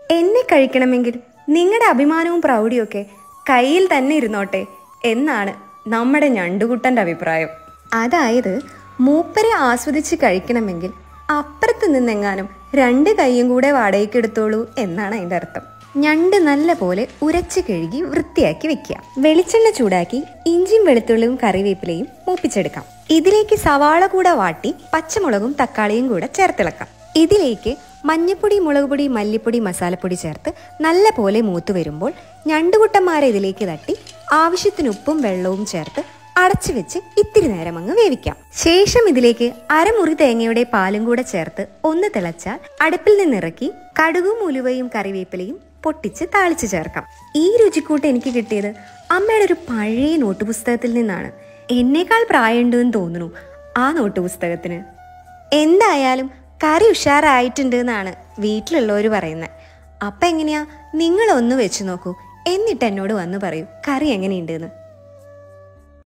എന്നെ കഴിക്കണമെങ്കിൽ നിങ്ങളുടെ അഭിമാനവും പ്രൗഢിയൊക്കെ കയ്യിൽ തന്നെ ഇരുന്നോട്ടെ എന്നാണ് നമ്മുടെ ഞണ്ടുകുട്ടൻ്റെ അഭിപ്രായം അതായത് മൂപ്പരെ ആസ്വദിച്ച് കഴിക്കണമെങ്കിൽ അപ്പുറത്ത് നിന്നെങ്ങാനും രണ്ട് കൈയും കൂടെ വാടകയ്ക്കെടുത്തോളൂ എന്നാണ് അതിൻ്റെ അർത്ഥം ഞണ്ട് നല്ല പോലെ ഉരച്ച് കഴുകി വൃത്തിയാക്കി വെക്കുക വെളിച്ചെണ്ണ ചൂടാക്കി ഇഞ്ചിയും വെളുത്തുള്ളിയും കറിവേപ്പിലയും മൂപ്പിച്ചെടുക്കാം ഇതിലേക്ക് സവാള കൂടെ വാട്ടി പച്ചമുളകും തക്കാളിയും കൂടെ ചേർത്തിളക്കാം ഇതിലേക്ക് മഞ്ഞപ്പൊടി മുളക് പൊടി മല്ലിപ്പൊടി മസാലപ്പൊടി ചേർത്ത് നല്ല പോലെ മൂത്ത് വരുമ്പോൾ ഞണ്ടുകുട്ടന്മാരെ ഇതിലേക്ക് തട്ടി ആവശ്യത്തിന് ഉപ്പും വെള്ളവും ചേർത്ത് അടച്ചു വെച്ച് ഇത്തിരി നേരം അങ്ങ് വേവിക്കാം ശേഷം ഇതിലേക്ക് അരമുറി തേങ്ങയുടെ പാലും കൂടെ ചേർത്ത് ഒന്ന് തിളച്ചാൽ അടുപ്പിൽ നിന്നിറക്കി കടുകും ഉലുവയും കറിവേപ്പിലയും പൊട്ടിച്ച് താളിച്ച് ചേർക്കാം ഈ രുചിക്കൂട്ട് എനിക്ക് കിട്ടിയത് അമ്മയുടെ ഒരു പഴയ നോട്ട് പുസ്തകത്തിൽ നിന്നാണ് എന്നേക്കാൾ പ്രായമുണ്ട് എന്ന് തോന്നുന്നു ആ നോട്ട് പുസ്തകത്തിന് എന്തായാലും കറി ഉഷാറായിട്ടുണ്ട് എന്നാണ് വീട്ടിലുള്ളവർ പറയുന്നത് അപ്പം എങ്ങനെയാ നിങ്ങളൊന്ന് വെച്ച് നോക്കൂ എന്നിട്ട് എന്നോട് വന്ന് പറയൂ കറി എങ്ങനെയുണ്ടെന്ന്